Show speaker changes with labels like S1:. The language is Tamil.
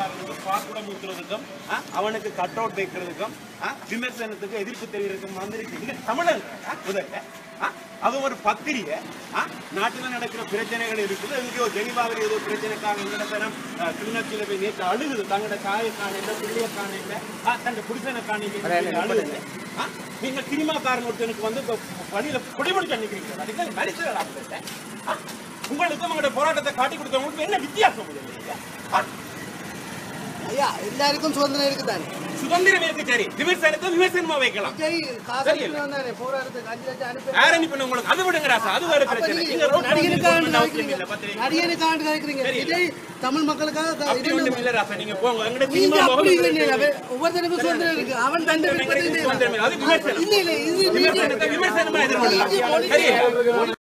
S1: பத்திரிகையாளர்களுக்கு பாக்குடம் ஊத்துறதுக்கும் ஆ, அவனுக்கு கட் அவுட் வைக்கிறதுக்கும் ஆ, விமர்சனத்துக்கு எதிர்ப்பு தெரிவிக்கிறதுக்கும் வந்திருக்கு இது தமிழன் ஆ, முதல்ல ஆ, அது ஒரு பத்திரிகை ஆ, நாட்டுல நடக்கிற பிரச்சனைகள் இருக்குது எங்கேயோ ஜெனிவாவில் ஏதோ பிரச்சனைக்காக எங்கட தரம் கிளிநொச்சியில போய் நேற்று அழுகுது தங்களோட தாயை காணையில பிள்ளைய காணையில தங்க புருஷனை காணையில அழுகுது ஆ, நீங்க சினிமாக்காரன் ஒருத்தனுக்கு வந்து இப்ப வழியில குடிமுடிச்சு நிக்கிறீங்க அதுக்கு மனுஷர்களா உங்கள்ட்ட? ஆ, உங்களுக்கும் உங்களோட போராட்டத்தை காட்டி கொடுத்தவங்களுக்கு என்ன வித்தியாசம் உங்களுக்கு? ஆ,
S2: ஐயா எல்லாருக்கும் சுதந்திரம் இருக்குதானே
S1: சுதந்திரம் இருக்கு சரி விமர்சனத்தை விமர்சனமா வைக்கலாம்
S2: சரி காசு
S1: சரி.
S2: அனுப்பி வந்தானே போராட்டத்துக்கு அஞ்சு லட்சம் அனுப்பி
S1: யார் அனுப்பின உங்களுக்கு அது விடுங்க ராசா அது வேற
S2: அப்ப
S1: பிரச்சனை
S2: நீங்க
S1: நீங்க ரோட்ல வந்து
S2: நடிகனுக்காக
S1: போகணும்னு அவசியம்
S2: கலைக்கிறீங்க
S1: இல்ல, பத்திரிக்கை.
S2: நடிகனுக்காக கலைக்கிறீங்க
S1: சரி.
S2: விஜய் தமிழ் மக்களுக்காக க-
S1: அப்படி
S2: இது
S1: ஒண்ணும் இல்ல ராசா நீங்க போங்க எங்கட
S2: நீங்க
S1: சினிமா
S2: அப்படி
S1: முகம்
S2: இல்லையே அவன் ஒவ்வொருத்தருக்கும் சுதந்திரம் இருக்கு அவன் தண்டனை
S1: எங்களுக்கு சுதந்திரம் இல்லை. அது விமர்சனம்
S2: இல்ல இல்ல இது
S1: விமர்சனத்தை விமர்சனமா எதிர்கொள்ளலாம்
S2: நீங்க
S1: சரி